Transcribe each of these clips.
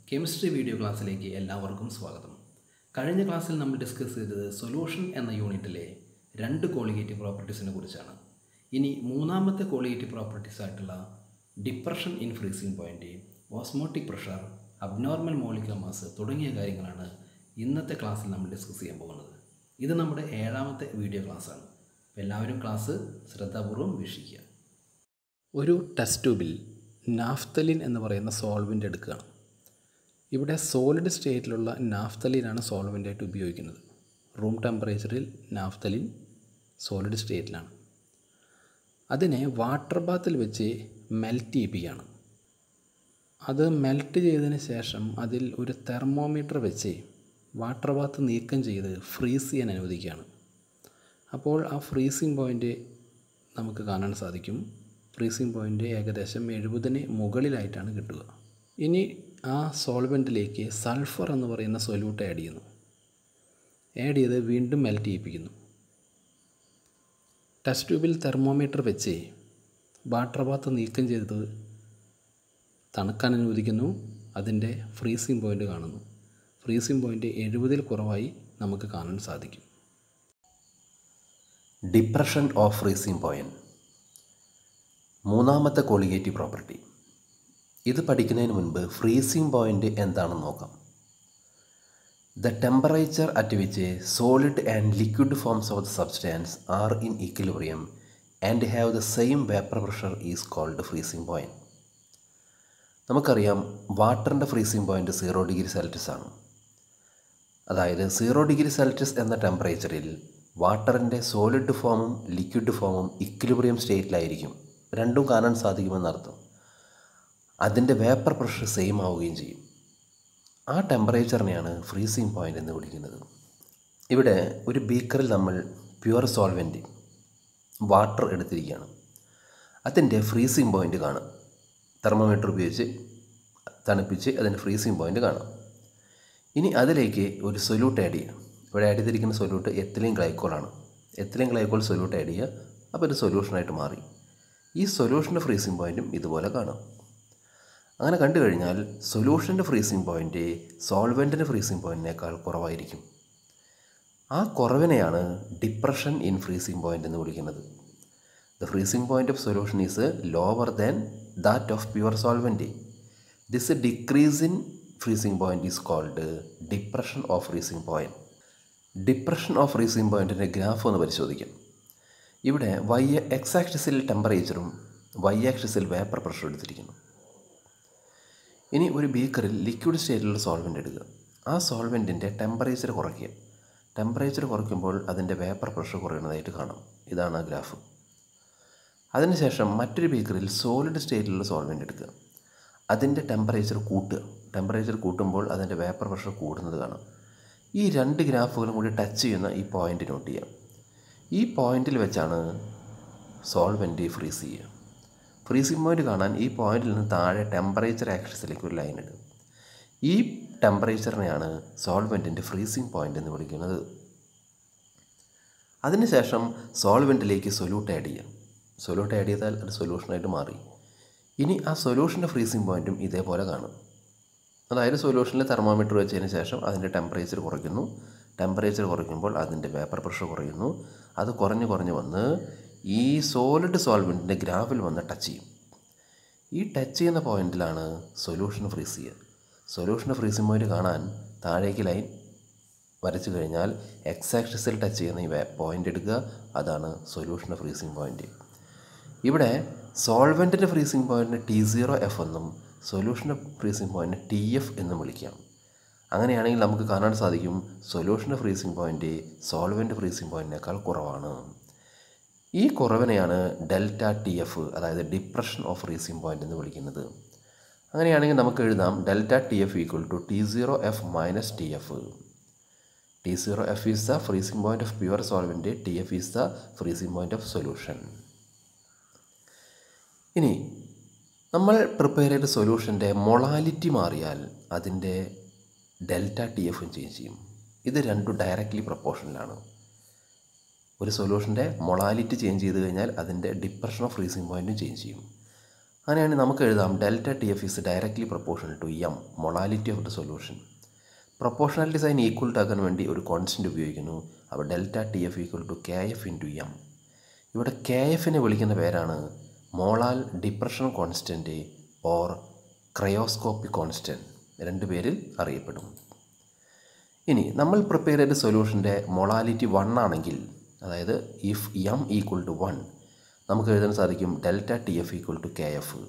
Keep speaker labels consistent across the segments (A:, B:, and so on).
A: Chemistry video ക്ലാസ്സിലേക്ക് എല്ലാവർക്കും സ്വാഗതം കഴിഞ്ഞ ക്ലാസ്സിൽ നമ്മൾ ഡിസ്കസ് ചെയ്തത് സൊല്യൂഷൻ എന്ന യൂണിറ്റിലെ രണ്ട് കോളിഗേറ്റീവ് പ്രോപ്പർട്ടീസിനെ കുറിച്ചാണ് ഇനി മൂന്നാമത്തെ കോളിഗേറ്റീവ് പ്രോപ്പർട്ടീസ് ആയിട്ടുള്ള depression in freezing point osmotic pressure abnormal molecular mass തുടങ്ങിയ കാര്യങ്ങളാണ് ഇന്നത്തെ ക്ലാസ്സിൽ നമ്മൾ ഡിസ്കസ് ചെയ്യാൻ പോകുന്നത് ഇത് നമ്മുടെ ഏഴാമത്തെ വീഡിയോ ക്ലാസ്സാണ് അപ്പോൾ എല്ലാവരും ക്ലാസ് ശ്രദ്ധാപൂർവ്വം വീക്ഷിക്കുക ഒരു ടെസ്റ്റ് ട്യൂബിൽ നാഫ്തലിൻ എന്ന് പറയുന്ന സോൾവെൻ്റ് എടുക്കുകയാണ് ഇവിടെ സോളിഡ് സ്റ്റേറ്റിലുള്ള നാഫ്തലിനാണ് സോൾവെൻ്റായിട്ട് ഉപയോഗിക്കുന്നത് റൂം ടെമ്പറേച്ചറിൽ നാഫ്തലിൻ സോളിഡ് സ്റ്റേറ്റിലാണ് അതിനെ വാട്ടർ ബാത്തിൽ വെച്ച് മെൽറ്റ് ചെയ്യിപ്പിക്കുകയാണ് അത് മെൽറ്റ് ചെയ്തതിന് ശേഷം അതിൽ ഒരു തെർമോമീറ്റർ വെച്ച് വാട്ടർ ബാത്ത് നീക്കം ചെയ്ത് ഫ്രീസ് ചെയ്യാൻ അനുവദിക്കുകയാണ് അപ്പോൾ ആ ഫ്രീസിംഗ് പോയിൻ്റ് നമുക്ക് കാണാൻ സാധിക്കും ഫ്രീസിംഗ് പോയിൻ്റ് ഏകദേശം എഴുപതിന് മുകളിലായിട്ടാണ് കിട്ടുക ഇനി ആ സോൾവെൻറ്റിലേക്ക് സൾഫർ എന്ന് പറയുന്ന സൊല്യൂട്ട് ആഡ് ചെയ്യുന്നു ആഡ് ചെയ്ത് വീണ്ടും മെൽറ്റ് ചെയ്യിപ്പിക്കുന്നു ടെസ്റ്റ് ട്യൂബിൽ തെർമോമീറ്റർ വെച്ച് വാട്ടർ ബാത്ത് നീക്കം ചെയ്ത് തണുക്കാൻ അനുവദിക്കുന്നു അതിൻ്റെ ഫ്രീസിംഗ് പോയിൻ്റ് കാണുന്നു ഫ്രീസിംഗ് പോയിൻ്റ് എഴുപതിൽ കുറവായി നമുക്ക് കാണാൻ സാധിക്കും
B: ഡിപ്രഷൻ ഓഫ് ഫ്രീസിംഗ് പോയിൻറ്റ് മൂന്നാമത്തെ കോളിഗേറ്റീവ് പ്രോപ്പർട്ടി ഇത് പഠിക്കുന്നതിന് മുൻപ് ഫ്രീസിംഗ് പോയിൻ്റ് എന്താണെന്ന് നോക്കാം the temperature at which solid and liquid forms of the substance are in equilibrium and have the same vapour pressure is called freezing point നമുക്കറിയാം വാട്ടറിൻ്റെ freezing point zero degree Celsius ആണ് അതായത് zero degree Celsius എന്ന ടെമ്പറേച്ചറിൽ വാട്ടറിൻ്റെ solid ഫോമും liquid ഫോമും equilibrium സ്റ്റേറ്റിലായിരിക്കും രണ്ടും കാണാൻ സാധിക്കുമെന്നർത്ഥം അതിൻ്റെ വേപ്പർ പ്രഷർ സെയിം ആവുകയും ചെയ്യും ആ ടെമ്പറേച്ചറിനെയാണ് ഫ്രീസിംഗ് പോയിൻ്റ് എന്ന് വിളിക്കുന്നത് ഇവിടെ ഒരു ബീക്കറിൽ നമ്മൾ പ്യുവർ സോൾവെൻറ്റ് വാട്ടർ എടുത്തിരിക്കുകയാണ് അതിൻ്റെ ഫ്രീസിംഗ് പോയിൻ്റ് കാണാം തെർമോമീറ്റർ ഉപയോഗിച്ച് തണുപ്പിച്ച് അതിൻ്റെ ഫ്രീസിംഗ് പോയിൻ്റ് കാണാം ഇനി അതിലേക്ക് ഒരു സൊല്യൂട്ട് ആഡ് ചെയ്യുക ഇവിടെ ആഡ് ചെയ്തിരിക്കുന്ന സൊല്യൂട്ട് എത്തിലിൻ ഗ്ലൈക്കോളാണ് എത്തിലിൻ ഗ്ലൈക്കോൾ സൊല്യൂട്ട് ആഡ് ചെയ്യുക അപ്പോൾ ഒരു സൊല്യൂഷനായിട്ട് മാറി ഈ സൊല്യൂഷൻ്റെ ഫ്രീസിംഗ് പോയിൻറ്റും ഇതുപോലെ കാണാം അങ്ങനെ കണ്ടു കഴിഞ്ഞാൽ സൊല്യൂഷൻ്റെ ഫ്രീസിംഗ് പോയിൻ്റ് സോൾവെൻറ്റിൻ്റെ ഫ്രീസിംഗ് പോയിൻറ്റിനേക്കാൾ കുറവായിരിക്കും ആ കുറവിനെയാണ് ഡിപ്രഷൻ ഇൻ ഫ്രീസിംഗ് പോയിൻ്റ് എന്ന് വിളിക്കുന്നത് the freezing point of solution is lower than that of pure solvent this decrease in freezing point is called depression of freezing point depression of freezing പോയിൻറ്റിൻ്റെ graph ഒന്ന് പരിശോധിക്കാം ഇവിടെ Y X ആക്സിസിൽ ടെമ്പറേച്ചറും Y ആക്സിസിൽ vapour pressure എടുത്തിരിക്കുന്നു ഇനി ഒരു ബീക്കറിൽ ലിക്വിഡ് സ്റ്റേറ്റിലുള്ള സോൾവെൻ്റ് എടുക്കുക ആ സോൾവെൻറ്റിൻ്റെ ടെമ്പറേച്ചർ കുറയ്ക്കുക ടെമ്പറേച്ചർ കുറയ്ക്കുമ്പോൾ അതിൻ്റെ വേപ്പർ പ്രഷർ കുറയുന്നതായിട്ട് കാണാം ഇതാണ് ആ ഗ്രാഫ് അതിനുശേഷം മറ്റൊരു ബീക്കറിൽ സോളിഡ് സ്റ്റേറ്റിലുള്ള സോൾവെൻ്റ് എടുക്കുക അതിൻ്റെ ടെമ്പറേച്ചർ കൂട്ടുക ടെമ്പറേച്ചർ കൂട്ടുമ്പോൾ അതിൻ്റെ വേപ്പർ പ്രഷർ കൂടുന്നത് കാണാം ഈ രണ്ട് ഗ്രാഫുകളും കൂടി ടച്ച് ചെയ്യുന്ന ഈ പോയിൻ്റ് നോട്ട് ചെയ്യാം ഈ പോയിന്റിൽ വെച്ചാണ് സോൾവെൻറ്റ് ഫ്രീസ് ചെയ്യുക ഫ്രീസിംഗ് പോയിന്റ് കാണാൻ ഈ പോയിന്റിൽ നിന്ന് താഴെ ടെമ്പറേച്ചർ ആക്സിസിലേക്ക് ഒരു ലൈൻ ഇടും ഈ ടെമ്പറേച്ചറിനെയാണ് സോൾവെൻറ്റിൻ്റെ ഫ്രീസിംഗ് പോയിന്റ് എന്ന് വിളിക്കുന്നത് അതിനുശേഷം സോൾവെൻറ്റിലേക്ക് സൊല്യൂട്ട് ആഡ് ചെയ്യാം സൊല്യൂട്ട് ആഡ് ചെയ്താൽ അത് സൊല്യൂഷനായിട്ട് മാറി ഇനി ആ സൊല്യൂഷൻ്റെ ഫ്രീസിംഗ് പോയിൻറ്റും ഇതേപോലെ കാണും അതായത് സൊല്യൂഷനിൽ തെർമോമീറ്റർ വെച്ചതിന് ശേഷം അതിൻ്റെ ടെമ്പറേച്ചർ കുറയ്ക്കുന്നു ടെമ്പറേച്ചർ കുറയ്ക്കുമ്പോൾ അതിൻ്റെ വേപ്പർ പ്രഷർ കുറയുന്നു അത് കുറഞ്ഞ് കുറഞ്ഞ് വന്ന് ഈ സോളിഡ് സോൾവെൻറ്റിൻ്റെ ഗ്രാഫിൽ വന്ന് ടച്ച് ചെയ്യും ഈ ടച്ച് ചെയ്യുന്ന പോയിന്റിലാണ് സൊല്യൂഷൻ ഫ്രീസ് ചെയ്യുക സൊല്യൂഷൻ ഫ്രീസിംഗ് പോയിന്റ് കാണാൻ താഴേക്ക് ലൈൻ വരച്ചു കഴിഞ്ഞാൽ എക്സ് ആക്സിസിൽ ടച്ച് ചെയ്യുന്ന ഈ പോയിന്റ് എടുക്കുക അതാണ് സൊല്യൂഷൻ ഫ്രീസിംഗ് പോയിന്റ് ഇവിടെ സോൾവെൻറ്റിൻ്റെ ഫ്രീസിംഗ് പോയിൻറ്റിന് ടി സീറോ എഫ് എന്നും സൊല്യൂഷൻ്റെ ഫ്രീസിംഗ് പോയിൻറ്റിന് ടി എഫ് എന്നും വിളിക്കാം അങ്ങനെയാണെങ്കിൽ നമുക്ക് കാണാൻ സാധിക്കും സൊല്യൂഷൻ്റെ ഫ്രീസിംഗ് പോയിൻ്റ് സോൾവെൻ്റ് ഫ്രീസിംഗ് പോയിൻറ്റിനേക്കാൾ കുറവാണ് ഈ കുറവിനെയാണ് ഡെൽറ്റ ടി എഫ് അതായത് ഡിപ്രഷൻ ഓഫ് ഫ്രീസിംഗ് പോയിൻ്റ് എന്ന് വിളിക്കുന്നത് അങ്ങനെയാണെങ്കിൽ നമുക്ക് എഴുതാം delta T F equal to T zero F minus T F T zero F is the freezing point of pure solvent T F is the freezing point of solution ഇനി നമ്മൾ prepare ചെയ്ത സൊല്യൂഷൻ്റെ molality മാറിയാൽ അതിൻ്റെ delta T എഫും change ചെയ്യും ഇത് രണ്ടും directly പ്രപ്പോർഷനിലാണ് ഒരു സൊല്യൂഷൻ്റെ മൊളാലിറ്റി ചേഞ്ച് ചെയ്ത് കഴിഞ്ഞാൽ അതിൻ്റെ ഡിപ്രഷൻ ഓഫ് ഫ്രീസിംഗ് പോയിൻറ്റും ചേഞ്ച് ചെയ്യും അങ്ങനെയാണെങ്കിൽ നമുക്ക് എഴുതാം delta T F is directly proportional to M molality of the solution proportionality sign equal ആക്കാൻ വേണ്ടി ഒരു കോൺസ്റ്റൻറ്റ് ഉപയോഗിക്കുന്നു അപ്പോൾ delta T F equal to K F into M ഇവിടെ കെ എഫിനെ വിളിക്കുന്ന പേരാണ് molal depression constant or cryoscopic constant രണ്ട് പേരിൽ അറിയപ്പെടും ഇനി നമ്മൾ പ്രിപ്പയർ ചെയ്ത സൊല്യൂഷൻ്റെ മൊളാലിറ്റി വൺ ആണെങ്കിൽ അതായത് if M equal to one നമുക്ക് എഴുതാൻ സാധിക്കും delta T F equal to K F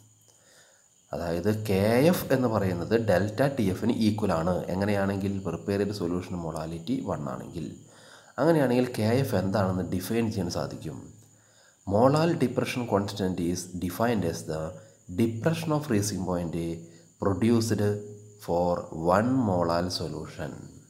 B: അതായത് കെ എഫ് എന്ന് പറയുന്നത് ഡെൽറ്റ ടി എഫിന് ഈക്വൽ ആണ് എങ്ങനെയാണെങ്കിൽ പ്രിപ്പയർ ചെയ്ത സൊല്യൂഷൻ മൊളാലിറ്റി വൺ ആണെങ്കിൽ അങ്ങനെയാണെങ്കിൽ കെ എഫ് എന്താണെന്ന് ഡിഫൈൻ ചെയ്യാൻ സാധിക്കും molal depression constant is defined as the depression of freezing point produced for one molal solution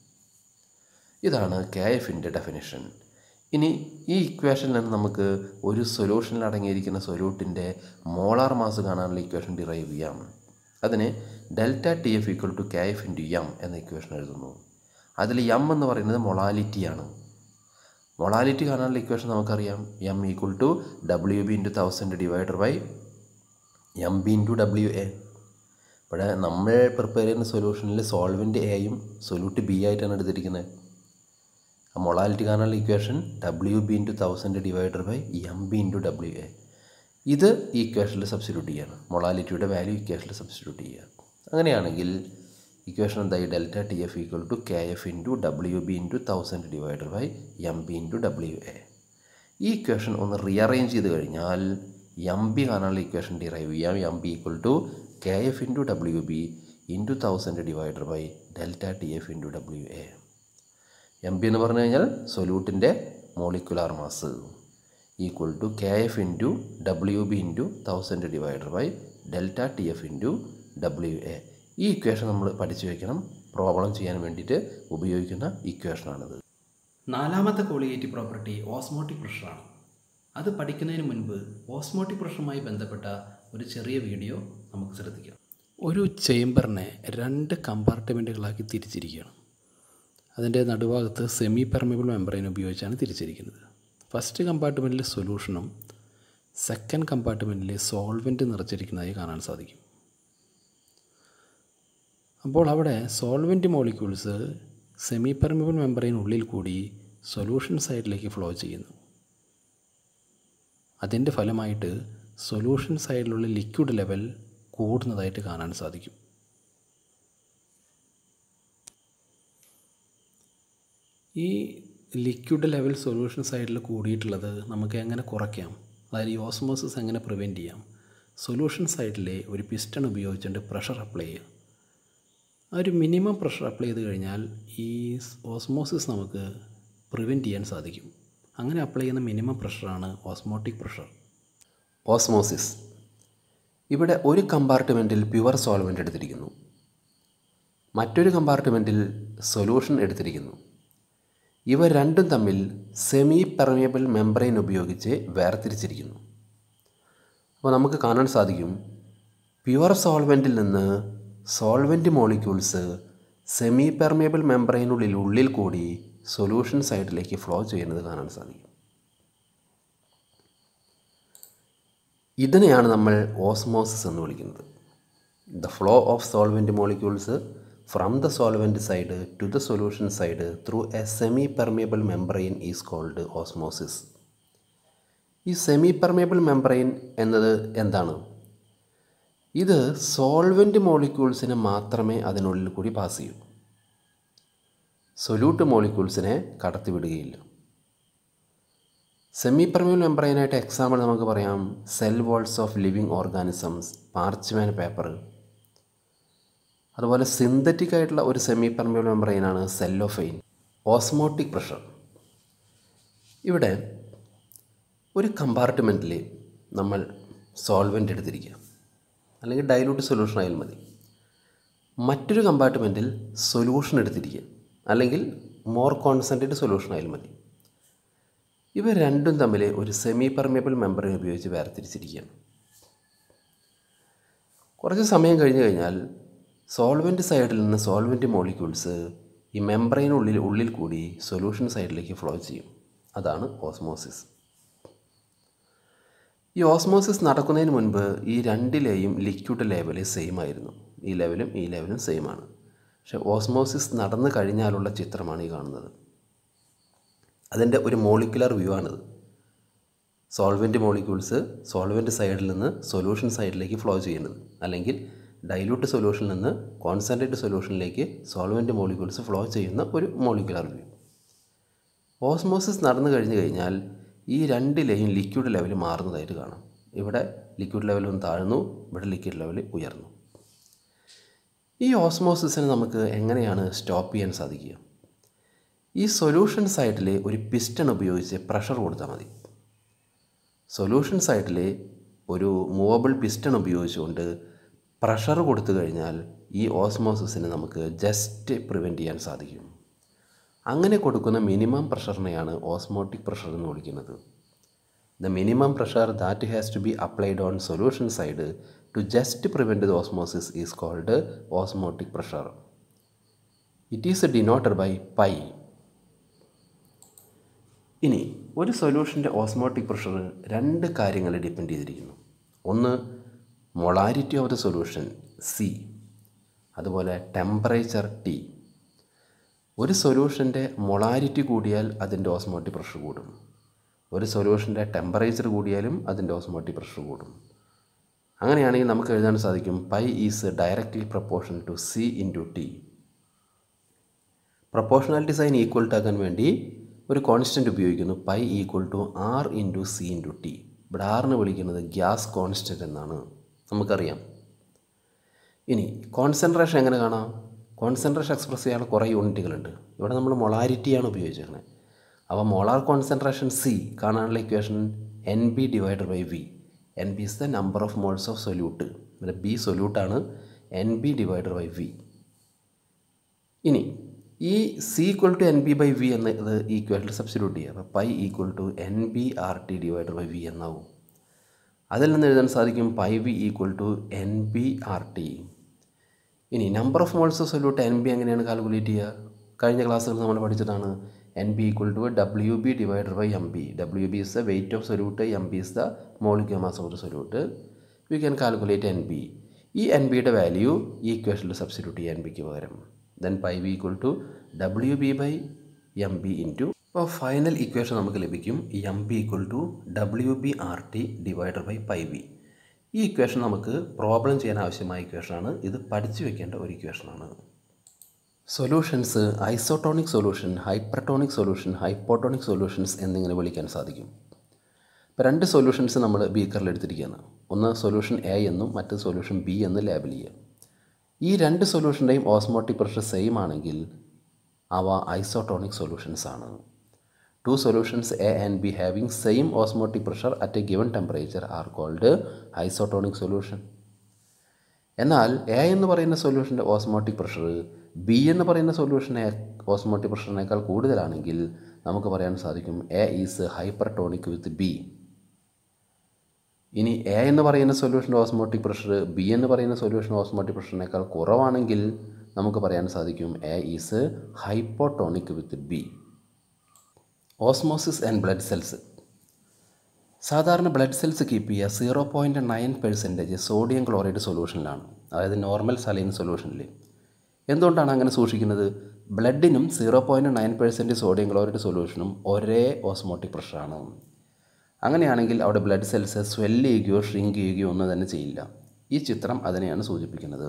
B: ഇതാണ് കെ എഫിൻ്റെ ഡെഫിനിഷൻ ഇനി ഈ ഇക്വേഷനിൽ നിന്ന് നമുക്ക് ഒരു സൊല്യൂഷനിൽ അടങ്ങിയിരിക്കുന്ന സൊല്യൂട്ടിൻ്റെ മോളാർ മാസ് കാണാനുള്ള ഇക്വേഷൻ ഡിറൈവ് ചെയ്യാം അതിന് delta T F equal to K F into M എന്ന ഇക്വേഷൻ എഴുതുന്നു അതിൽ എം എന്ന് പറയുന്നത് മൊളാലിറ്റിയാണ് മൊളാലിറ്റി കാണാനുള്ള ഇക്വേഷൻ നമുക്കറിയാം M equal to W B into thousand divider by M B into W A ഇവിടെ നമ്മൾ പ്രിപ്പയർ ചെയ്യുന്ന സൊല്യൂഷനിൽ സോൾവെൻ്റ് എയും സൊല്യൂട്ട് ബി ആയിട്ടാണ് എടുത്തിരിക്കുന്നത് ആ മൊളാലിറ്റി കാണാനുള്ള equation W B into thousand divider by M B into W A ഇത് ഈ ഇക്വേഷനിൽ സബ്സ്റ്റിറ്റ്യൂട്ട് ചെയ്യണം മൊളാലിറ്റിയുടെ വാല്യൂ ഇക്വേഷനിൽ സബ്സ്റ്റിറ്റ്യൂട്ട് ചെയ്യുക അങ്ങനെയാണെങ്കിൽ ഇക്വേഷൻ എന്തായി delta T F equal to K F into W B into thousand divider by M B into W A ഈ equation ഒന്ന് റീഅറേഞ്ച് ചെയ്ത് കഴിഞ്ഞാൽ എം ബി കാണാനുള്ള ഇക്വേഷൻ ഡിറൈവ് ചെയ്യാം M B equal to K F into W B into thousand divider by delta T F into W A M B എന്ന് പറഞ്ഞു കഴിഞ്ഞാൽ സൊല്യൂട്ടിൻ്റെ molecular mass equal to K F into W B into thousand divider by delta T F into W A ഈ equation നമ്മൾ പഠിച്ചു വയ്ക്കണം problem ചെയ്യാൻ വേണ്ടിയിട്ട് ഉപയോഗിക്കുന്ന ഇക്വേഷനാണിത്
A: നാലാമത്തെ കോളിഗേറ്റീവ് പ്രോപ്പർട്ടി ഓസ്മോട്ടിക് പ്രഷറാണ് അത് പഠിക്കുന്നതിന് മുൻപ് ഓസ്മോട്ടിക് പ്രഷറുമായി ബന്ധപ്പെട്ട ഒരു ചെറിയ വീഡിയോ നമുക്ക് ശ്രദ്ധിക്കാം ഒരു ചേംബറിനെ രണ്ട് കമ്പാർട്ട്മെൻറ്റുകളാക്കി തിരിച്ചിരിക്കുകയാണ് അതിൻ്റെ നടുഭാഗത്ത് സെമി പെർമിബിൾ മെമ്പറൈൻ ഉപയോഗിച്ചാണ് തിരിച്ചിരിക്കുന്നത് ഫസ്റ്റ് കമ്പാർട്ട്മെൻറ്റിൽ സൊല്യൂഷനും സെക്കൻഡ് കമ്പാർട്ട്മെൻറ്റിൽ സോൾവെൻറ്റ് നിറച്ചിരിക്കുന്നതായി കാണാൻ സാധിക്കും അപ്പോൾ അവിടെ സോൾവെൻറ്റ് മോളിക്യൂൾസ് സെമി പെർമിബിൾ മെമ്പറൈനുള്ളിൽ കൂടി സൊല്യൂഷൻ സൈഡിലേക്ക് ഫ്ലോ ചെയ്യുന്നു അതിൻ്റെ ഫലമായിട്ട് സൊല്യൂഷൻ സൈഡിലുള്ള ലിക്വിഡ് ലെവൽ കൂടുന്നതായിട്ട് കാണാൻ സാധിക്കും ഈ ലിക്വിഡ് ലെവൽ സൊല്യൂഷൻ സൈഡിൽ കൂടിയിട്ടുള്ളത് നമുക്ക് എങ്ങനെ കുറയ്ക്കാം അതായത് ഈ ഓസ്മോസിസ് എങ്ങനെ പ്രിവെൻറ്റ് ചെയ്യാം സൊല്യൂഷൻ സൈഡിലെ ഒരു പിസ്റ്റൺ ഉപയോഗിച്ചുകൊണ്ട് പ്രഷർ അപ്ലൈ ചെയ്യുക ആ ഒരു മിനിമം പ്രഷർ അപ്ലൈ ചെയ്ത് കഴിഞ്ഞാൽ ഈ ഓസ്മോസിസ് നമുക്ക് പ്രിവെൻറ്റ് ചെയ്യാൻ സാധിക്കും അങ്ങനെ അപ്ലൈ ചെയ്യുന്ന മിനിമം പ്രഷറാണ് ഓസ്മോട്ടിക് പ്രഷർ
B: ഓസ്മോസിസ് ഇവിടെ ഒരു കമ്പാർട്ട്മെൻറ്റിൽ പ്യുവർ സോൾവെൻ്റ് എടുത്തിരിക്കുന്നു മറ്റൊരു കമ്പാർട്ട്മെൻറ്റിൽ സൊല്യൂഷൻ എടുത്തിരിക്കുന്നു ഇവ രണ്ടും തമ്മിൽ സെമി പെർമിയബിൾ മെംബ്രെയിൻ ഉപയോഗിച്ച് വേർതിരിച്ചിരിക്കുന്നു അപ്പോൾ നമുക്ക് കാണാൻ സാധിക്കും പ്യുവർ സോൾവെൻറ്റിൽ നിന്ന് സോൾവെൻറ്റ് മോളിക്യൂൾസ് സെമി പെർമിയബിൾ മെംബ്രെയിനുള്ളിൽ ഉള്ളിൽ കൂടി സൊല്യൂഷൻ സൈഡിലേക്ക് ഫ്ലോ ചെയ്യുന്നത് കാണാൻ സാധിക്കും ഇതിനെയാണ് നമ്മൾ ഓസ്മോസിസ് എന്ന് വിളിക്കുന്നത് the flow of solvent molecules from the solvent side to the solution side through a semi permeable membrane is called osmosis ഈ സെമി പെർമിയബിൾ മെംബ്രെയിൻ എന്നത് എന്താണ് ഇത് സോൾവെൻറ്റ് മോളിക്യൂൾസിനെ മാത്രമേ അതിനുള്ളിൽ കൂടി പാസ് ചെയ്യൂ സൊല്യൂട്ട് മോളിക്യൂൾസിനെ കടത്തിവിടുകയില്ല സെമി പെർമിയൽ മെംബ്രെയിനായിട്ട് എക്സാമ്പിൾ നമുക്ക് പറയാം cell walls of living organisms parchment paper അതുപോലെ സിന്തറ്റിക് ആയിട്ടുള്ള ഒരു സെമി പെർമിയൽ മെംബ്രെയിനാണ് സെല്ലോഫെയിൻ ഓസ്മോട്ടിക് പ്രഷർ ഇവിടെ ഒരു കമ്പാർട്ട്മെൻറ്റിൽ നമ്മൾ സോൾവെൻ്റ് എടുത്തിരിക്കുക അല്ലെങ്കിൽ ഡൈലൂട്ട് സൊല്യൂഷൻ ആയാലും മതി മറ്റൊരു കമ്പാർട്ട്മെൻറ്റിൽ സൊല്യൂഷൻ എടുത്തിരിക്കുക അല്ലെങ്കിൽ മോർ കോൺസെൻട്രേറ്റ് സൊല്യൂഷൻ ആയാലും മതി ഇവ രണ്ടും തമ്മിൽ ഒരു സെമി പെർമിയബിൾ മെമ്പറിനെ ഉപയോഗിച്ച് വേർതിരിച്ചിരിക്കുകയാണ് കുറച്ച് സമയം കഴിഞ്ഞ് കഴിഞ്ഞാൽ സോൾവെൻറ്റ് സൈഡിൽ നിന്ന് സോൾവെൻറ്റ് മോളിക്യൂൾസ് ഈ മെംബ്രെയിനുള്ളിൽ ഉള്ളിൽ കൂടി സൊല്യൂഷൻ സൈഡിലേക്ക് ഫ്ലോ ചെയ്യും അതാണ് ഓസ്മോസിസ് ഈ ഓസ്മോസിസ് നടക്കുന്നതിന് മുൻപ് ഈ രണ്ടിലെയും ലിക്വിഡ് ലെവൽ സെയിം ആയിരുന്നു ഈ ലെവലും ഈ ലെവലും സെയിം ആണ് പക്ഷേ ഓസ്മോസിസ് നടന്നു കഴിഞ്ഞാലുള്ള ചിത്രമാണ് ഈ കാണുന്നത് അതിൻ്റെ ഒരു മോളിക്കുലർ വ്യൂ ആണിത് സോൾവെൻറ്റ് മോളിക്യൂൾസ് സോൾവെൻറ്റ് സൈഡിൽ നിന്ന് സൊല്യൂഷൻ സൈഡിലേക്ക് ഫ്ലോ ചെയ്യുന്നത് അല്ലെങ്കിൽ ഡൈല്യൂട്ട് സൊല്യൂഷനിൽ നിന്ന് കോൺസെൻട്രേറ്റ് സൊല്യൂഷനിലേക്ക് സോൾവെൻറ്റ് മോളിക്യൂൾസ് ഫ്ലോ ചെയ്യുന്ന ഒരു മോളിക്കുലർ വ്യൂ ഓസ്മോസിസ് നടന്നു കഴിഞ്ഞു കഴിഞ്ഞാൽ ഈ രണ്ടിലെയും ലിക്വിഡ് ലെവൽ മാറുന്നതായിട്ട് കാണാം ഇവിടെ ലിക്വിഡ് ലെവൽ ഒന്ന് താഴ്ന്നു ഇവിടെ ലിക്വിഡ് ലെവൽ ഉയർന്നു ഈ ഓസ്മോസിസിനെ നമുക്ക് എങ്ങനെയാണ് സ്റ്റോപ്പ് ചെയ്യാൻ സാധിക്കുക ഈ സൊല്യൂഷൻ സൈഡിൽ ഒരു പിസ്റ്റൺ ഉപയോഗിച്ച് പ്രഷർ കൊടുത്താൽ മതി സൊല്യൂഷൻ സൈഡിൽ ഒരു മൂവബിൾ പിസ്റ്റൺ ഉപയോഗിച്ചുകൊണ്ട് പ്രഷർ കൊടുത്തു കഴിഞ്ഞാൽ ഈ ഓസ്മോസിസിനെ നമുക്ക് ജസ്റ്റ് പ്രിവെൻറ്റ് ചെയ്യാൻ സാധിക്കും അങ്ങനെ കൊടുക്കുന്ന മിനിമം പ്രഷറിനെയാണ് ഓസ്മോട്ടിക് പ്രഷർ എന്ന് വിളിക്കുന്നത് the minimum pressure that has to be applied on solution side to just prevent the osmosis is called osmotic pressure it is denoted by pi ഇനി ഒരു സൊല്യൂഷൻ്റെ ഓസ്മോട്ടിക് പ്രഷർ രണ്ട് കാര്യങ്ങളെ ഡിപ്പെൻഡ് ചെയ്തിരിക്കുന്നു ഒന്ന് molarity of the solution C അതുപോലെ temperature T ഒരു സൊല്യൂഷൻ്റെ molarity കൂടിയാൽ അതിൻ്റെ ഓസ്മോട്ടിക് പ്രഷർ കൂടും ഒരു സൊല്യൂഷൻ്റെ ടെമ്പറേച്ചർ കൂടിയാലും അതിൻ്റെ ഓസ്മോട്ടിക് പ്രഷർ കൂടും അങ്ങനെയാണെങ്കിൽ നമുക്ക് എഴുതാൻ സാധിക്കും pi is directly proportion to C into T proportionality sign equal ആക്കാൻ വേണ്ടി ഒരു കോൺസ്റ്റൻറ്റ് ഉപയോഗിക്കുന്നു pi equal to R into C into T ഇവിടെ ആറിന് വിളിക്കുന്നത് ഗ്യാസ് കോൺസ്റ്റൻറ്റ് എന്നാണ് നമുക്കറിയാം ഇനി കോൺസെൻട്രേഷൻ എങ്ങനെ കാണാം കോൺസെൻട്രേഷൻ എക്സ്പ്രസ് ചെയ്യാനുള്ള കുറേ യൂണിറ്റുകളുണ്ട് ഇവിടെ നമ്മൾ മൊളാരിറ്റിയാണ് ഉപയോഗിച്ചിരിക്കുന്നത് അപ്പോൾ മോളാർ കോൺസെൻട്രേഷൻ സി കാണാനുള്ള equation N B divided by V N B is the number of moles of solute ഇവിടെ ബി സൊല്യൂട്ടാണ് N B divided by V ഇനി ഈ C equal to N B by V എന്ന ഇത് ഈക്വേഷനിൽ substitute ചെയ്യുക അപ്പോൾ pi equal to N B R T divided by V എന്നാവും അതിൽ നിന്ന് എഴുതാൻ സാധിക്കും pi V equal to N B R T ഇനി number of moles of solute N B എങ്ങനെയാണ് കാൽക്കുലേറ്റ് ചെയ്യുക കഴിഞ്ഞ ക്ലാസ്സുകൾ നമ്മൾ പഠിച്ചിട്ടാണ് N B equal to W B divided by M B W B is the weight of solute M B is the molecule mass of the solute we can calculate N B ഈ N ബിയുടെ value ഈ ഇക്വേഷനിൽ substitute ചെയ്യാൻ ബിക്ക് പകരം then pi B equal to W B by M B into അപ്പോൾ final equation നമുക്ക് ലഭിക്കും M B equal to W B R T divided by pi B ഈ ഇക്വേഷൻ നമുക്ക് പ്രോബ്ലം ചെയ്യാൻ ആവശ്യമായ ഇക്വേഷനാണ് ഇത് പഠിച്ചു വെക്കേണ്ട ഒരു ഇക്വേഷനാണ് solutions isotonic solution hypertonic solution hypotonic solutions എന്നിങ്ങനെ വിളിക്കാൻ സാധിക്കും ഇപ്പോൾ രണ്ട് സൊല്യൂഷൻസ് നമ്മൾ ബീക്കറിൽ എടുത്തിരിക്കുകയാണ് ഒന്ന് സൊല്യൂഷൻ എ എന്നും മറ്റൊരു സൊല്യൂഷൻ ബി എന്ന് ലേബൽ ചെയ്യുക ഈ രണ്ട് സൊല്യൂഷൻ്റെയും ഓസ്മോട്ടിക് പ്രഷർ സെയിം ആണെങ്കിൽ അവ ഐസോട്ടോണിക് സൊല്യൂഷൻസ് ആണ് two solutions A and B having same osmotic pressure at a given temperature are called isotonic solution എന്നാൽ എ എന്ന് പറയുന്ന സൊല്യൂഷൻ്റെ ഓസ്മോട്ടിക് പ്രഷർ ബി എന്ന് പറയുന്ന സൊല്യൂഷനെ ഓസ്മോട്ടിക് പ്രഷറിനേക്കാൾ കൂടുതലാണെങ്കിൽ നമുക്ക് പറയാൻ സാധിക്കും A is hypertonic with B ഇനി എ എന്ന് പറയുന്ന സൊല്യൂഷൻ്റെ ഓസ്മോട്ടിക് പ്രഷർ ബി എന്ന് പറയുന്ന സൊല്യൂഷൻ ഓസ്മോട്ടിക് പ്രഷറിനേക്കാൾ കുറവാണെങ്കിൽ നമുക്ക് പറയാൻ സാധിക്കും A is hypotonic with B osmosis and blood cells സാധാരണ ബ്ലഡ് സെൽസ് കീപ്പ് ചെയ്യുക zero point nine percentage sodium chloride സൊല്യൂഷനിലാണ് അതായത് നോർമൽ സലൈൻ സൊല്യൂഷനിൽ എന്തുകൊണ്ടാണ് അങ്ങനെ സൂക്ഷിക്കുന്നത് ബ്ലഡിനും zero point nine percent sodium chloride സൊല്യൂഷനും ഒരേ ഓസ്മോട്ടിക് പ്രഷറാണ് അങ്ങനെയാണെങ്കിൽ അവിടെ ബ്ലഡ് സെൽസ് സ്വെല്ല് ചെയ്യുകയോ ഷ്രിങ്ക് ചെയ്യുകയോ ഒന്നും തന്നെ ചെയ്യില്ല ഈ ചിത്രം അതിനെയാണ് സൂചിപ്പിക്കുന്നത്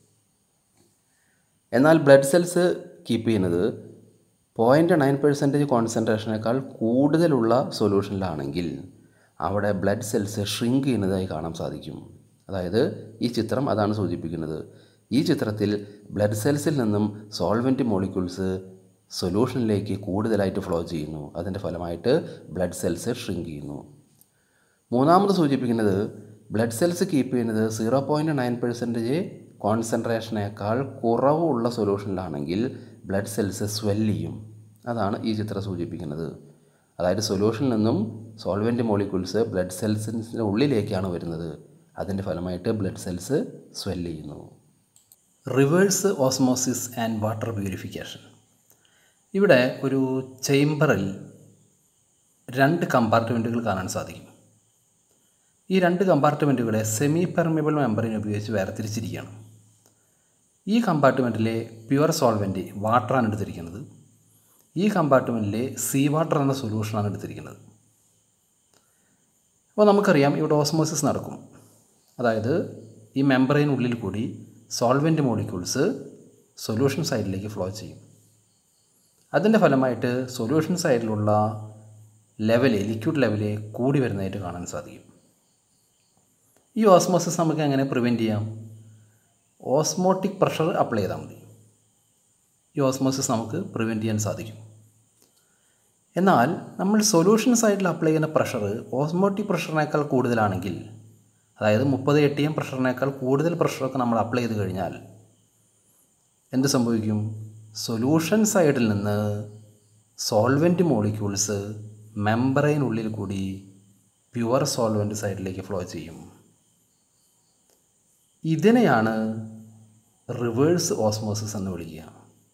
B: എന്നാൽ ബ്ലഡ് സെൽസ് കീപ്പ് ചെയ്യുന്നത് പോയിൻറ്റ് നയൻ പെർസെൻറ്റേജ് കോൺസെൻട്രേഷനേക്കാൾ കൂടുതലുള്ള സൊല്യൂഷനിലാണെങ്കിൽ അവിടെ ബ്ലഡ് സെൽസ് ഷ്രിങ്ക് ചെയ്യുന്നതായി കാണാൻ സാധിക്കും അതായത് ഈ ചിത്രം അതാണ് സൂചിപ്പിക്കുന്നത് ഈ ചിത്രത്തിൽ ബ്ലഡ് സെൽസിൽ നിന്നും സോൾവെൻറ്റ് മോളിക്യൂൾസ് സൊല്യൂഷനിലേക്ക് കൂടുതലായിട്ട് ഫ്ലോ ചെയ്യുന്നു അതിൻ്റെ ഫലമായിട്ട് ബ്ലഡ് സെൽസ് ഷ്രിങ്ക് ചെയ്യുന്നു മൂന്നാമത് സൂചിപ്പിക്കുന്നത് ബ്ലഡ് സെൽസ് കീപ്പ് ചെയ്യുന്നത് സീറോ പോയിൻറ്റ് നയൻ പെർസെൻറ്റേജ് കോൺസെൻട്രേഷനേക്കാൾ കുറവുള്ള സൊല്യൂഷനിലാണെങ്കിൽ ബ്ലഡ് സെൽസ് സ്വെല്ല് ചെയ്യും അതാണ് ഈ ചിത്രം സൂചിപ്പിക്കുന്നത് അതായത് സൊല്യൂഷനിൽ നിന്നും സോൾവെൻറ്റ് മോളിക്യൂൾസ് ബ്ലഡ് സെൽസിൻ്റെ ഉള്ളിലേക്കാണ് വരുന്നത് അതിൻ്റെ ഫലമായിട്ട് ബ്ലഡ് സെൽസ് സ്വെല്ല് ചെയ്യുന്നു
A: reverse osmosis and water purification ഇവിടെ ഒരു ചേംബറിൽ രണ്ട് കമ്പാർട്ട്മെൻറ്റുകൾ കാണാൻ സാധിക്കും ഈ രണ്ട് കമ്പാർട്ട്മെൻറ്റുകളെ സെമി പെർമിബിൾ മെമ്പറിനെ ഉപയോഗിച്ച് വേർതിരിച്ചിരിക്കുകയാണ് ഈ കമ്പാർട്ട്മെൻറ്റിലെ പ്യുവർ സോൾവെൻറ്റ് വാട്ടറാണ് എടുത്തിരിക്കുന്നത് ഈ കമ്പാർട്ട്മെൻറ്റിലെ സീ വാട്ടർ എന്ന സൊല്യൂഷനാണ് എടുത്തിരിക്കുന്നത് അപ്പോൾ നമുക്കറിയാം ഇവിടെ ഓസ്മോസിസ് നടക്കും അതായത് ഈ മെമ്പറിനുള്ളിൽ കൂടി സോൾവെൻറ്റ് മോളിക്യൂൾസ് സൊല്യൂഷൻ സൈഡിലേക്ക് ഫ്ലോ ചെയ്യും അതിൻ്റെ ഫലമായിട്ട് സൊല്യൂഷൻ സൈഡിലുള്ള ലെവല് ലിക്വിഡ് ലെവല് കൂടി വരുന്നതായിട്ട് കാണാൻ സാധിക്കും ഈ ഓസ്മോസിസ് നമുക്ക് എങ്ങനെ പ്രിവെൻറ്റ് ചെയ്യാം ഓസ്മോട്ടിക് പ്രഷർ അപ്ലൈ ചെയ്താൽ മതി ഈ ഓസ്മോസിസ് നമുക്ക് പ്രിവെൻറ്റ് ചെയ്യാൻ സാധിക്കും എന്നാൽ നമ്മൾ സൊല്യൂഷൻ സൈഡിൽ അപ്ലൈ ചെയ്യുന്ന പ്രഷർ ഓസ്മോട്ടിക് പ്രഷറിനേക്കാൾ കൂടുതലാണെങ്കിൽ അതായത് മുപ്പത് എ ടി എം പ്രഷറിനേക്കാൾ കൂടുതൽ പ്രഷറൊക്കെ നമ്മൾ അപ്ലൈ ചെയ്ത് കഴിഞ്ഞാൽ എന്ത് സംഭവിക്കും സൊല്യൂഷൻ സൈഡിൽ നിന്ന് സോൾവെൻറ്റ് മോളിക്യൂൾസ് മെമ്പറൈനുള്ളിൽ കൂടി പ്യുവർ സോൾവെൻറ്റ് സൈഡിലേക്ക് ഫ്ലോ ചെയ്യും ഇതിനെയാണ് റിവേഴ്സ് ഓസ്മോസിസ് എന്ന് വിളിക്കുക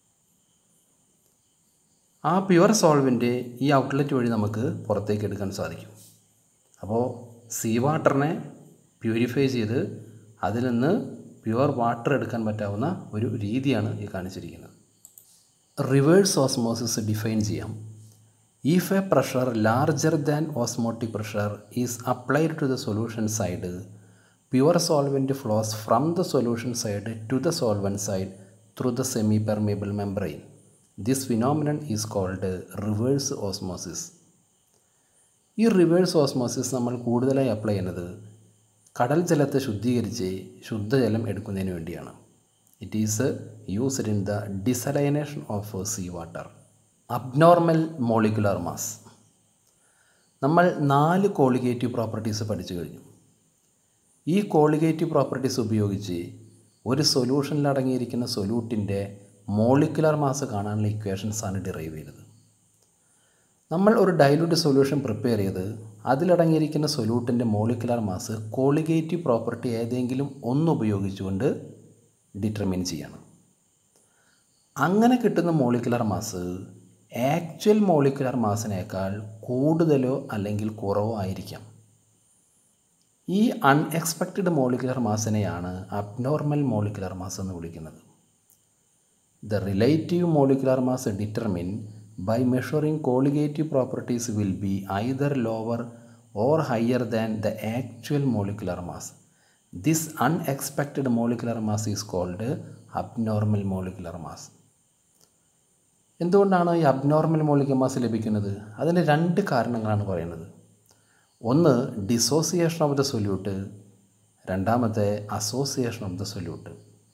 A: ആ പ്യുവർ സോൾവെൻറ്റ് ഈ ഔട്ട്ലെറ്റ് വഴി നമുക്ക് പുറത്തേക്ക് എടുക്കാൻ സാധിക്കും അപ്പോൾ സീ വാട്ടറിനെ പ്യൂരിഫൈ ചെയ്ത് അതിൽ നിന്ന് പ്യുവർ വാട്ടർ എടുക്കാൻ പറ്റാവുന്ന ഒരു രീതിയാണ് ഈ കാണിച്ചിരിക്കുന്നത് റിവേഴ്സ് ഓസ്മോസിസ് ഡിഫൈൻ ചെയ്യാം if a pressure larger than osmotic pressure is applied to the solution side pure solvent flows from the solution side to the solvent side through the semi permeable membrane this phenomenon is called reverse osmosis ഈ reverse osmosis നമ്മൾ കൂടുതലായി apply ചെയ്യുന്നത് കടൽ ജലത്തെ ശുദ്ധീകരിച്ച് ശുദ്ധജലം എടുക്കുന്നതിന് വേണ്ടിയാണ് it is used in the desalination of sea water abnormal molecular mass നമ്മൾ നാല് കോളിഗേറ്റീവ് പ്രോപ്പർട്ടീസ് പഠിച്ചു കഴിഞ്ഞു ഈ കോളിഗേറ്റീവ് പ്രോപ്പർട്ടീസ് ഉപയോഗിച്ച് ഒരു സൊല്യൂഷനിൽ അടങ്ങിയിരിക്കുന്ന സൊല്യൂട്ടിൻ്റെ മോളിക്കുലർ മാസ് കാണാനുള്ള ഇക്വേഷൻസ് ആണ് ഡിറൈവ് ചെയ്തത് നമ്മൾ ഒരു ഡൈലൂട്ട് സൊല്യൂഷൻ പ്രിപ്പയർ ചെയ്ത് അതിലടങ്ങിയിരിക്കുന്ന സൊല്യൂട്ടിൻ്റെ മോളിക്കുലർ മാസ് കോളിഗേറ്റീവ് പ്രോപ്പർട്ടി ഏതെങ്കിലും ഒന്ന് ഉപയോഗിച്ചുകൊണ്ട് ഡിറ്റർമിൻ ചെയ്യണം അങ്ങനെ കിട്ടുന്ന മോളിക്കുലർ മാസ് ആക്ച്വൽ മോളിക്കുലർ മാസിനേക്കാൾ കൂടുതലോ അല്ലെങ്കിൽ കുറവോ ആയിരിക്കാം ഈ അൺഎക്സ്പെക്റ്റഡ് മോളിക്കുലർ മാസിനെയാണ് അബ്നോർമൽ മോളിക്കുലർ മാസ് എന്ന് വിളിക്കുന്നത് the relative molecular mass determine by measuring colligative properties will be either lower or higher than the actual molecular mass. This unexpected molecular mass is called abnormal molecular mass. എന്തുകൊണ്ടാണ് ഈ abnormal molecular mass ലഭിക്കുന്നത് അതിന് രണ്ട് കാരണങ്ങളാണ് പറയുന്നത് ഒന്ന് dissociation of the solute രണ്ടാമത്തെ association of the solute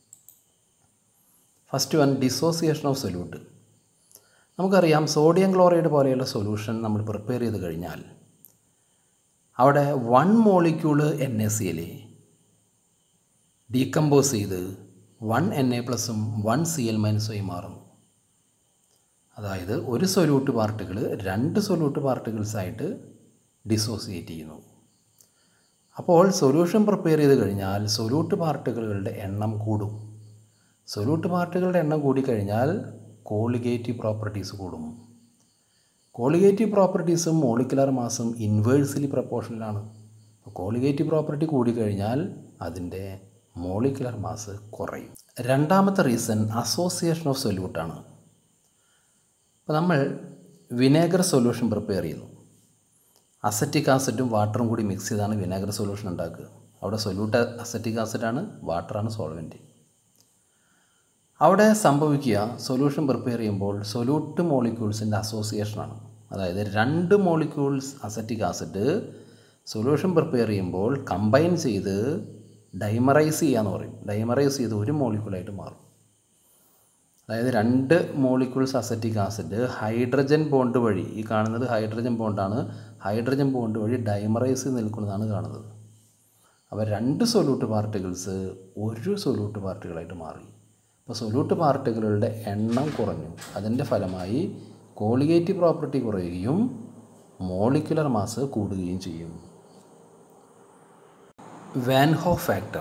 A: first one dissociation of solute നമുക്കറിയാം സോഡിയം ക്ലോറൈഡ് പോലെയുള്ള സൊല്യൂഷൻ നമ്മൾ പ്രിപ്പയർ ചെയ്ത് കഴിഞ്ഞാൽ അവിടെ one molecule N A C L decompose ചെയ്ത് വൺ എൻ എ പ്ലസും വൺ സി എൽ മൈനസുമായി മാറുന്നു അതായത് ഒരു സൊല്യൂട്ട് പാർട്ടിക്കിൾ രണ്ട് സൊല്യൂട്ട് പാർട്ടിക്കിൾസായിട്ട് ഡിസോസിയേറ്റ് ചെയ്യുന്നു അപ്പോൾ സൊല്യൂഷൻ പ്രിപ്പയർ ചെയ്ത് കഴിഞ്ഞാൽ സൊല്യൂട്ട് പാർട്ടിക്കിളുകളുടെ എണ്ണം കൂടും സൊല്യൂട്ട് പാർട്ടികളുടെ എണ്ണം കൂടിക്കഴിഞ്ഞാൽ കോളിഗേറ്റീവ് പ്രോപ്പർട്ടീസ് കൂടും കോളിഗേറ്റീവ് പ്രോപ്പർട്ടീസും മോളിക്കുലർ മാസും ഇൻവേഴ്സ്ലി പ്രപ്പോർഷനിലാണ് കോളിഗേറ്റീവ് പ്രോപ്പർട്ടി കൂടിക്കഴിഞ്ഞാൽ അതിൻ്റെ മോളിക്കുലർ മാസ് കുറയും രണ്ടാമത്തെ റീസൺ അസോസിയേഷൻ ഓഫ് സൊല്യൂട്ടാണ് അപ്പോൾ നമ്മൾ വിനേഗർ സൊല്യൂഷൻ പ്രിപ്പയർ ചെയ്യുന്നു അസറ്റിക് ആസിഡും വാട്ടറും കൂടി മിക്സ് ചെയ്താണ് വിനേഗർ സൊല്യൂഷൻ ഉണ്ടാക്കുക അവിടെ സൊല്യൂട്ട് അസറ്റിക് ആസിഡാണ് വാട്ടറാണ് സോൾവെൻറ്റ് അവിടെ സംഭവിക്കുക സൊല്യൂഷൻ പ്രിപ്പയർ ചെയ്യുമ്പോൾ സൊല്യൂട്ട് മോളിക്യൂൾസിൻ്റെ അസോസിയേഷനാണ് അതായത് രണ്ട് molecules acetic acid solution prepare ചെയ്യുമ്പോൾ കമ്പൈൻ ചെയ്ത് ഡൈമറൈസ് ചെയ്യാന്ന് പറയും ഡൈമറൈസ് ചെയ്ത് ഒരു മോളിക്യൂളായിട്ട് മാറും അതായത് രണ്ട് molecules acetic acid hydrogen bond വഴി ഈ കാണുന്നത് ഹൈഡ്രജൻ ബോണ്ടാണ് ഹൈഡ്രജൻ ബോണ്ട് വഴി ഡൈമറൈസ് ചെയ്ത് നിൽക്കുന്നതാണ് കാണുന്നത് അപ്പോൾ രണ്ട് സൊല്യൂട്ട് പാർട്ടിക്കിൾസ് ഒരു സൊല്യൂട്ട് പാർട്ടികളായിട്ട് മാറി അപ്പോൾ സൊല്യൂട്ട് പാർട്ടികളുടെ എണ്ണം കുറഞ്ഞു അതിൻ്റെ ഫലമായി കോളിഗേറ്റീവ് പ്രോപ്പർട്ടി കുറയുകയും മോളിക്കുലർ മാസ് കൂടുകയും ചെയ്യും വാൻഹോ ഫാക്ടർ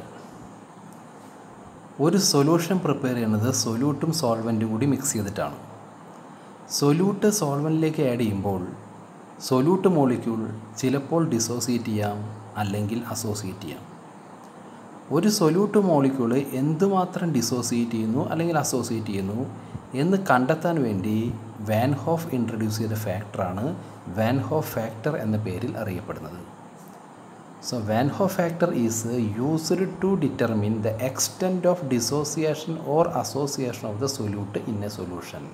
A: ഒരു സൊല്യൂഷൻ പ്രിപ്പയർ ചെയ്യുന്നത് സൊല്യൂട്ടും സോൾവെൻറ്റും കൂടി മിക്സ് ചെയ്തിട്ടാണ് സൊല്യൂട്ട് സോൾവെൻറ്റിലേക്ക് ആഡ് ചെയ്യുമ്പോൾ സൊല്യൂട്ട് മോളിക്യൂൾ ചിലപ്പോൾ ഡിസോസിയേറ്റ് ചെയ്യാം അല്ലെങ്കിൽ അസോസിയേറ്റ് ചെയ്യാം ഒരു സൊല്യൂട്ട് മോളിക്യൂള് എന്തുമാത്രം ഡിസോസിയേറ്റ് ചെയ്യുന്നു അല്ലെങ്കിൽ അസോസിയേറ്റ് ചെയ്യുന്നു എന്ന് കണ്ടെത്താൻ വേണ്ടി വാൻ ഹോഫ് ഇൻട്രൊഡ്യൂസ് ചെയ്ത ഫാക്ടറാണ് വാൻ ഹോഫ് ഫാക്ടർ എന്ന പേരിൽ അറിയപ്പെടുന്നത് so van Hoff factor is used to determine the extent of dissociation or association of the solute in a solution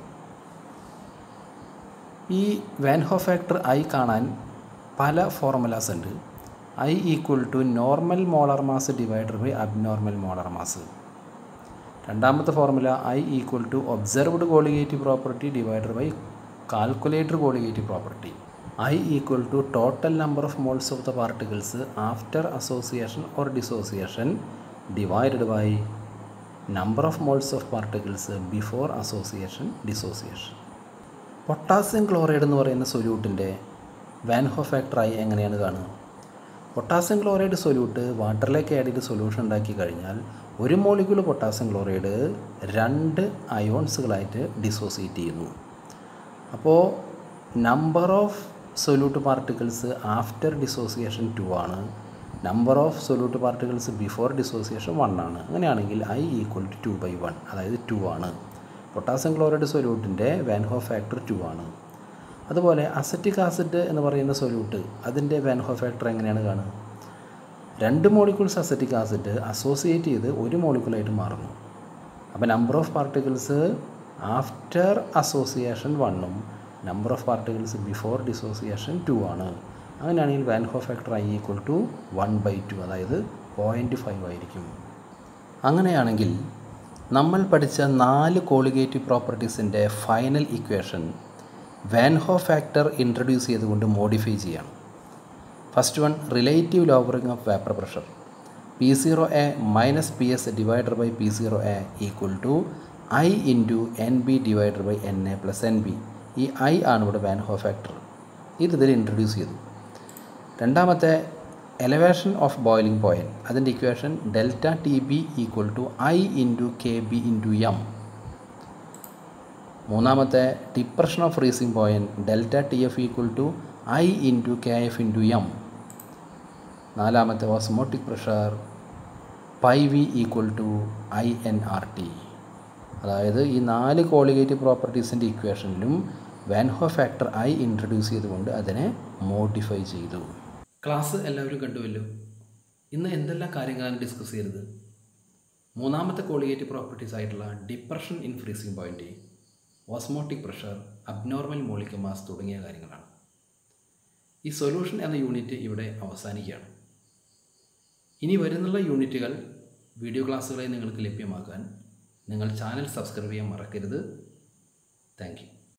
A: ഈ വാൻ ഹോഫ് ഫാക്ടർ ഐ കാണാൻ പല ഫോർമുലാസ് ഉണ്ട് i equal to normal molar mass divider by abnormal molar mass രണ്ടാമത്തെ formula i equal to observed colligative property divider by calculator colligative property i equal to total number of moles of the particles after association or dissociation divided by number of moles of particles before association dissociation potassium chloride എന്ന് പറയുന്ന സൊല്യൂട്ടിൻ്റെ van Hoff ഫാക്ടറായി എങ്ങനെയാണ് കാണുക potassium chloride solute വാട്ടറിലേക്ക് add ചെയ്ത് solution ഉണ്ടാക്കി കഴിഞ്ഞാൽ ഒരു മോളിക്യൂൾ പൊട്ടാസ്യം ക്ലോറൈഡ് രണ്ട് അയോൺസുകളായിട്ട് ഡിസോസിയേറ്റ് ചെയ്യുന്നു അപ്പോൾ number of solute particles after dissociation two ആണ് number of solute particles before dissociation one ആണ് അങ്ങനെയാണെങ്കിൽ i equal to two by one അതായത് ടു ആണ് പൊട്ടാസ്യം ക്ലോറൈഡ് സൊല്യൂട്ടിൻ്റെ വാൻഹോ ഫാക്ടർ ടു ആണ് അതുപോലെ അസറ്റിക് ആസിഡ് എന്ന് പറയുന്ന സൊല്യൂട്ട് അതിൻ്റെ വാൻഹോ ഫാക്ടർ എങ്ങനെയാണ് കാണുക രണ്ട് മോളിക്യൂൾസ് അസറ്റിക് ആസിഡ് അസോസിയേറ്റ് ചെയ്ത് ഒരു മോളിക്യൂളായിട്ട് മാറുന്നു അപ്പോൾ number of particles after association വണ്ണും number of particles before dissociation two ആണ് അങ്ങനെയാണെങ്കിൽ van Hoff factor i equal to one by two അതായത് പോയിൻറ്റ് ഫൈവ് ആയിരിക്കും അങ്ങനെയാണെങ്കിൽ നമ്മൾ പഠിച്ച നാല് കോളിഗേറ്റീവ് പ്രോപ്പർട്ടീസിൻ്റെ final equation van Hoff factor introduce ചെയ്തുകൊണ്ട് മോഡിഫൈ ചെയ്യണം first one relative lowering of vapour pressure P zero A minus P S divider by P zero A equal to i into N B divider by N A plus N B ഈ i ആണ് ഇവിടെ van Hoff factor ഇത് ഇതിൽ introduce ചെയ്തു രണ്ടാമത്തെ elevation of boiling point അതിൻ്റെ equation delta T B equal to i into K B into M മൂന്നാമത്തെ depression of freezing point delta T F equal to i into K F into M നാലാമത്തെ osmotic pressure pi V equal to i N R T അതായത് ഈ നാല് colligative പ്രോപ്പർട്ടീസിൻ്റെ ഇക്വേഷനിലും van Hoff factor i introduce ചെയ്തുകൊണ്ട് അതിനെ modify ചെയ്തു class എല്ലാവരും കണ്ടുവല്ലോ ഇന്ന് എന്തെല്ലാം കാര്യങ്ങളാണ് ഡിസ്കസ് ചെയ്തത് മൂന്നാമത്തെ കോളിഗേറ്റീവ് പ്രോപ്പർട്ടീസ് ആയിട്ടുള്ള depression in freezing point osmotic pressure abnormal molar mass തുടങ്ങിയ കാര്യങ്ങളാണ് ഈ സൊല്യൂഷൻ എന്ന യൂണിറ്റ് ഇവിടെ അവസാനിക്കുകയാണ് ഇനി വരുന്നുള്ള യൂണിറ്റുകൾ വീഡിയോ ക്ലാസ്സുകളെ നിങ്ങൾക്ക് ലഭ്യമാക്കാൻ നിങ്ങൾ ചാനൽ സബ്സ്ക്രൈബ് ചെയ്യാൻ മറക്കരുത് താങ്ക് യു